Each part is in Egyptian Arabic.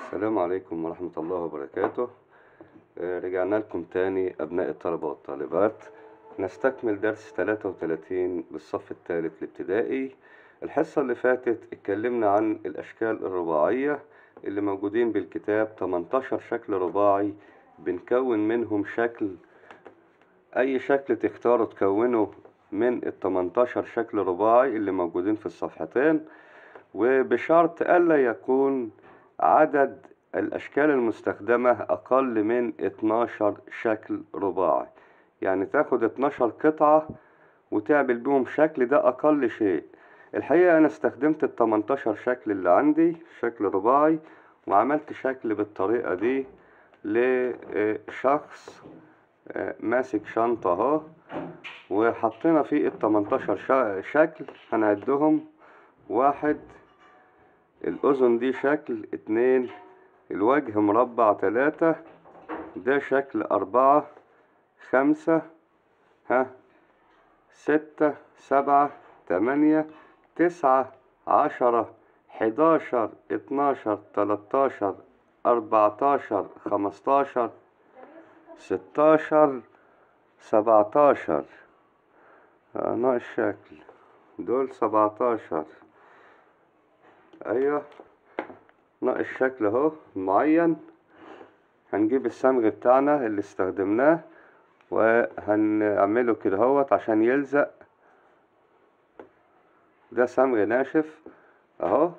السلام عليكم ورحمة الله وبركاته آه، رجعنا لكم تاني أبناء الطلبة والطالبات نستكمل درس 33 بالصف الثالث الابتدائي الحصة اللي فاتت اتكلمنا عن الأشكال الرباعية اللي موجودين بالكتاب 18 شكل رباعي بنكون منهم شكل أي شكل تختاره تكونه من ال 18 شكل رباعي اللي موجودين في الصفحتين وبشرط ألا يكون عدد الأشكال المستخدمة أقل من 12 شكل رباعي يعني تاخد 12 قطعة وتعمل بيهم شكل ده أقل شيء الحقيقة أنا استخدمت ال 18 شكل اللي عندي شكل رباعي وعملت شكل بالطريقة دي لشخص ماسك شنطة اهو وحطينا فيه ال 18 شا- شكل هنعدهم واحد الأذن دي شكل اتنين الوجه مربع تلاتة ده شكل أربعة خمسة ها ستة سبعة تمانية تسعة عشرة حداشر اتناشر تلاتاشر أربعتاشر خمستاشر ستاشر سبعتاشر آه، ناقص شكل دول سبعتاشر ايوه ناقص شكل اهو معين هنجيب الصمغ بتاعنا اللي استخدمناه وهنعمله كده اهوت عشان يلزق ده صمغ ناشف اهو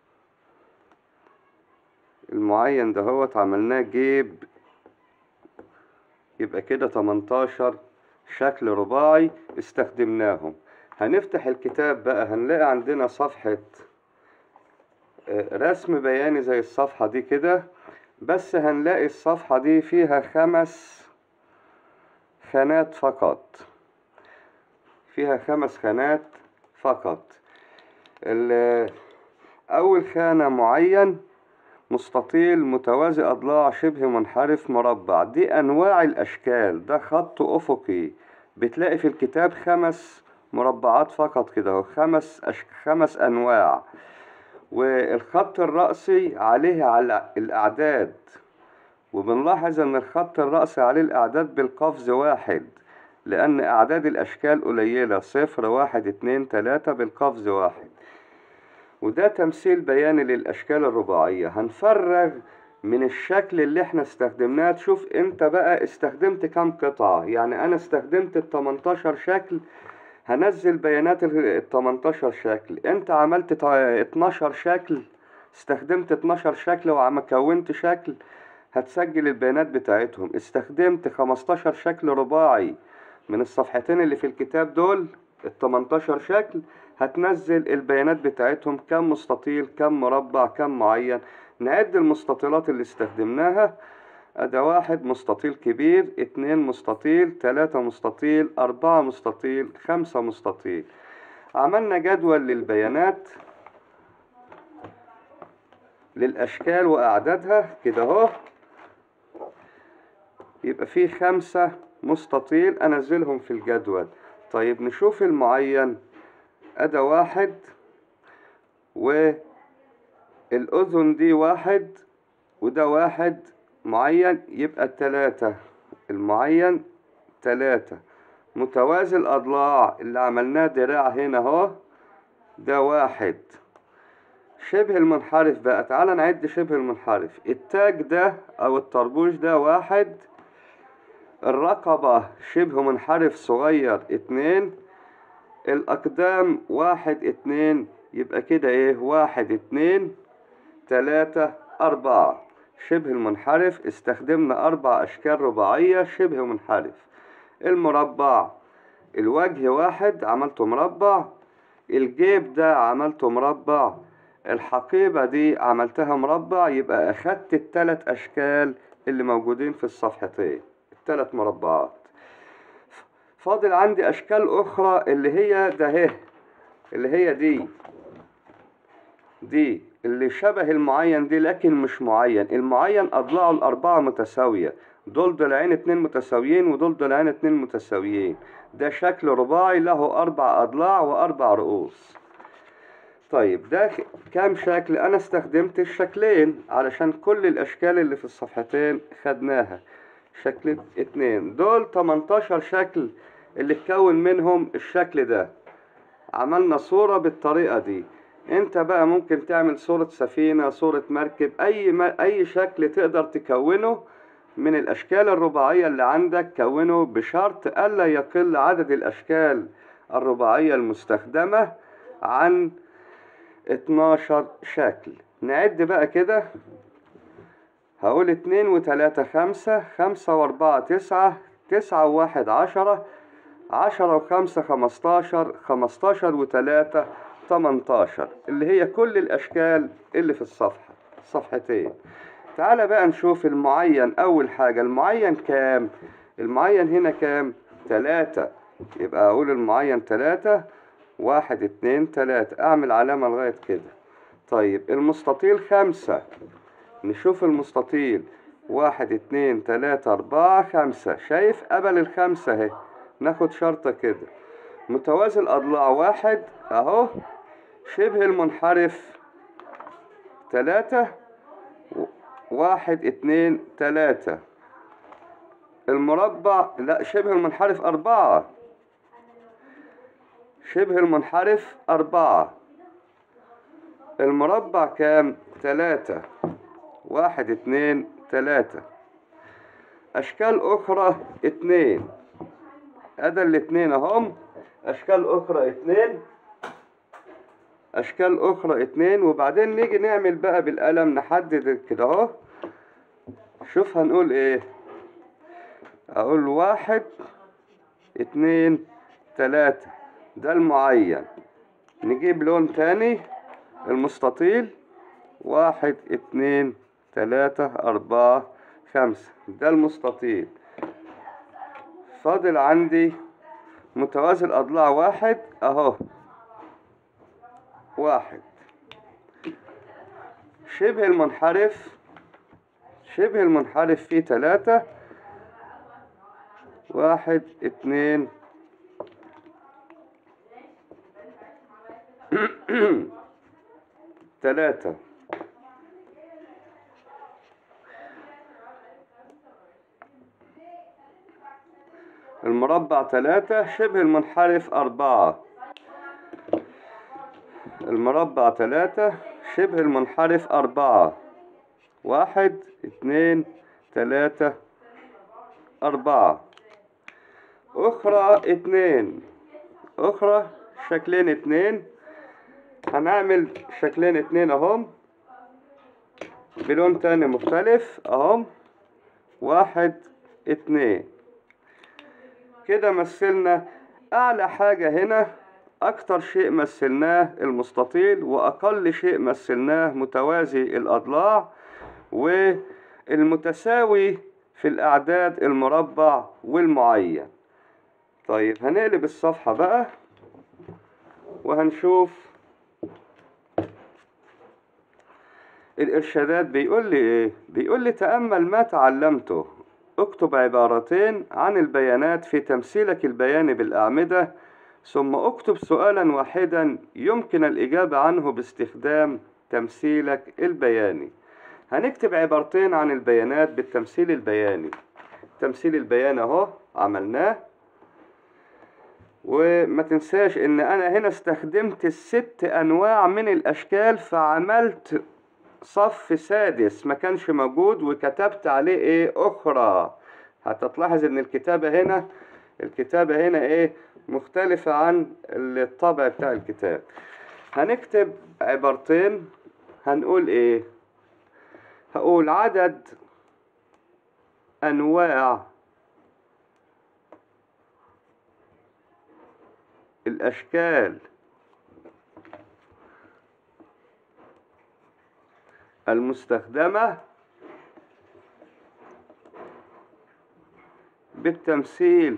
المعين دهوت عملناه جيب يبقى كده 18 شكل رباعي استخدمناهم هنفتح الكتاب بقى هنلاقي عندنا صفحة رسم بياني زي الصفحة دي كده بس هنلاقي الصفحة دي فيها خمس خانات فقط فيها خمس خانات فقط ال- أول خانة معين مستطيل متوازي أضلاع شبه منحرف مربع دي أنواع الأشكال ده خط أفقي بتلاقي في الكتاب خمس مربعات فقط كده أهو، خمس أش... خمس أنواع والخط الرأسي عليه على الأعداد وبنلاحظ إن الخط الرأسي عليه الأعداد بالقفز واحد لأن أعداد الأشكال قليلة صفر واحد اتنين تلاتة بالقفز واحد وده تمثيل بياني للأشكال الرباعية هنفرغ من الشكل اللي احنا استخدمناه تشوف انت بقى استخدمت كام قطعة يعني انا استخدمت ال 18 شكل هنزل بيانات ال 18 شكل انت عملت تا- 12 شكل استخدمت 12 شكل وعم كونت شكل هتسجل البيانات بتاعتهم استخدمت 15 شكل رباعي من الصفحتين اللي في الكتاب دول ال 18 شكل هتنزل البيانات بتاعتهم كم مستطيل كم مربع كم معين نعد المستطيلات اللي استخدمناها أدا واحد مستطيل كبير اتنين مستطيل تلاتة مستطيل أربعة مستطيل خمسة مستطيل عملنا جدول للبيانات للأشكال وأعدادها كده أهو يبقى في خمسة مستطيل أنزلهم في الجدول طيب نشوف المعين أدا واحد والأذن دي واحد وده واحد معين يبقى التلاتة المعين تلاتة متوازي الأضلاع اللي عملناه دراع هنا اهو ده واحد شبه المنحرف بقى تعالى نعد شبه المنحرف التاج ده أو الطربوش ده واحد الرقبة شبه منحرف صغير اتنين الأقدام واحد اتنين يبقى كده ايه واحد اتنين تلاتة أربعة شبه المنحرف استخدمنا أربع أشكال رباعية شبه منحرف المربع الوجه واحد عملته مربع الجيب ده عملته مربع الحقيبة دي عملتها مربع يبقى أخدت التلات أشكال اللي موجودين في الصفحتين التلات مربعات فاضل عندي أشكال أخرى اللي هي ده اهي اللي هي دي دي اللي شبه المعين دي لكن مش معين المعين أضلاعه الأربعة متساوية دول ضلعين اتنين متساويين ودول ضلعين اتنين متساويين ده شكل رباعي له أربع أضلاع وأربع رؤوس طيب ده ك- كام شكل انا استخدمت الشكلين علشان كل الاشكال اللي في الصفحتين خدناها شكل اتنين دول 18 شكل اللي اتكون منهم الشكل ده عملنا صورة بالطريقة دي انت بقى ممكن تعمل صورة سفينة صورة مركب اي ما اي شكل تقدر تكونه من الاشكال الرباعية اللي عندك كونه بشرط الا يقل عدد الاشكال الرباعية المستخدمة عن 12 شكل نعد بقى كده هقول اتنين وتلاتة خمسة خمسة واربعة تسعة تسعة وواحد عشرة عشرة وخمسة خمستاشر خمستاشر وتلاتة تمنتاشر اللي هي كل الأشكال اللي في الصفحة صفحتين تعالى بقى نشوف المعين أول حاجة المعين كام المعين هنا كام تلاتة يبقى أقول المعين تلاتة واحد اتنين تلاتة أعمل علامة لغاية كده طيب المستطيل خمسة نشوف المستطيل واحد اتنين تلاتة أربعة خمسة شايف قبل الخمسة اهي ناخد شرطة كده متوازي الأضلاع واحد أهو شبه المنحرف تلاتة و- واحد اتنين تلاتة المربع لا شبه المنحرف أربعة شبه المنحرف أربعة المربع كام تلاتة واحد اتنين تلاتة أشكال أخرى اتنين أدا الاتنين أهم أشكال أخرى اتنين أشكال أخرى اتنين وبعدين نيجي نعمل بقى بالقلم نحدد كده أهو شوف هنقول إيه أقول واحد اتنين تلاتة ده المعين نجيب لون تاني المستطيل واحد اتنين تلاتة أربعة خمسة ده المستطيل فاضل عندي متوازي الأضلاع واحد أهو واحد شبه المنحرف شبه المنحرف فيه تلاتة واحد اتنين تلاتة المربع تلاتة شبه المنحرف أربعة المربع تلاتة شبه المنحرف أربعة واحد اتنين تلاتة أربعة أخرى اتنين أخرى شكلين اتنين هنعمل شكلين اتنين اهم بلون تاني مختلف اهم واحد اتنين كده مثلنا اعلى حاجة هنا اكتر شيء مثلناه المستطيل واقل شيء مثلناه متوازي الاضلاع والمتساوي في الاعداد المربع والمعين طيب هنقلب الصفحة بقى وهنشوف الإرشادات بيقول لي إيه؟ بيقول لي تأمل ما تعلمته اكتب عبارتين عن البيانات في تمثيلك البياني بالأعمدة ثم اكتب سؤالا واحدا يمكن الإجابة عنه باستخدام تمثيلك البياني هنكتب عبارتين عن البيانات بالتمثيل البياني التمثيل البياني اهو عملناه وما تنساش ان انا هنا استخدمت الست انواع من الاشكال فعملت صف سادس ما كانش موجود وكتبت عليه ايه اخرى هتلاحظ ان الكتابة هنا الكتابة هنا ايه مختلفة عن الطبع بتاع الكتاب هنكتب عبارتين هنقول ايه هقول عدد انواع الاشكال المستخدمة بالتمثيل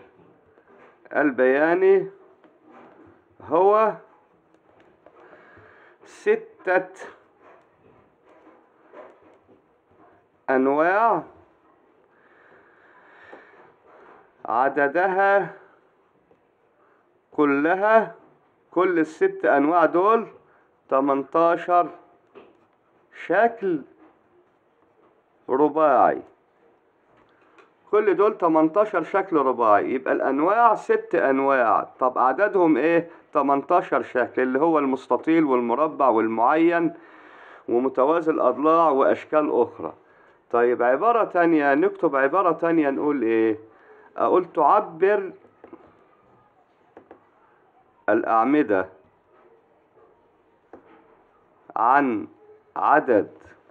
البياني هو ستة أنواع عددها كلها كل الست أنواع دول تمنتاشر شكل رباعي كل دول 18 شكل رباعي يبقى الأنواع ست أنواع طب عددهم إيه؟ 18 شكل اللي هو المستطيل والمربع والمعين ومتوازي الأضلاع وأشكال أخرى طيب عبارة تانية نكتب عبارة تانية نقول إيه؟ أقول تعبر الأعمدة عن عدد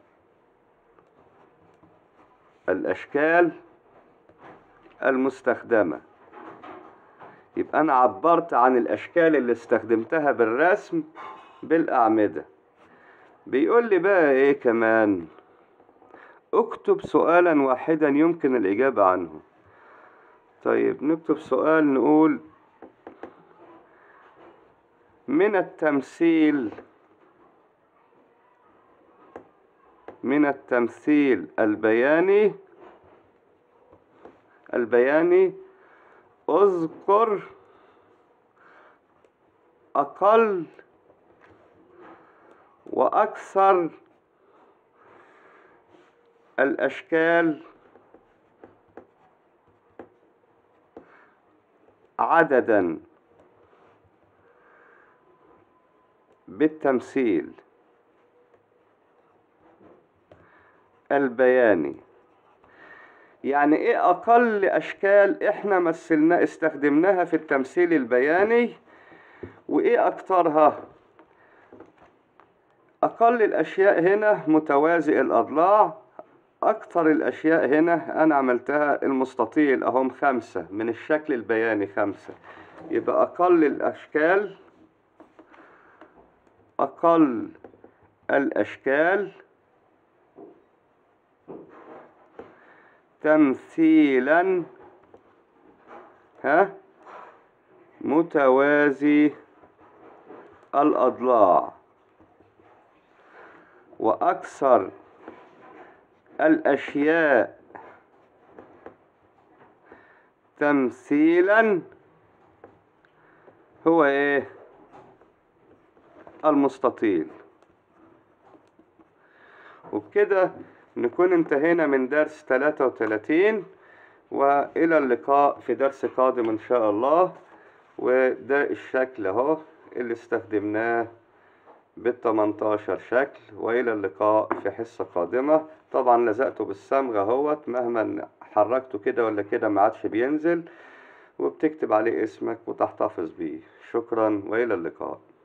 الأشكال المستخدمة يبقى أنا عبرت عن الأشكال اللي استخدمتها بالرسم بالأعمدة بيقول لي بقى إيه كمان اكتب سؤالا واحدا يمكن الإجابة عنه طيب نكتب سؤال نقول من التمثيل من التمثيل البياني البياني اذكر أقل وأكثر الأشكال عددا بالتمثيل البياني يعني ايه اقل اشكال احنا مثلنا استخدمناها في التمثيل البياني وايه اكترها اقل الاشياء هنا متوازي الاضلاع اكتر الاشياء هنا انا عملتها المستطيل اهم خمسة من الشكل البياني خمسة يبقى اقل الاشكال اقل الاشكال تمثيلا ها متوازي الأضلاع وأكثر الأشياء تمثيلا هو إيه المستطيل وبكده نكون انتهينا من درس 33 وإلى اللقاء في درس قادم إن شاء الله وده الشكل أهو اللي استخدمناه بال 18 شكل وإلى اللقاء في حصة قادمة طبعا لزقته بالصمغة اهوت مهما حركته كده ولا كده ما عادش بينزل وبتكتب عليه اسمك وتحتفظ بيه شكرا وإلى اللقاء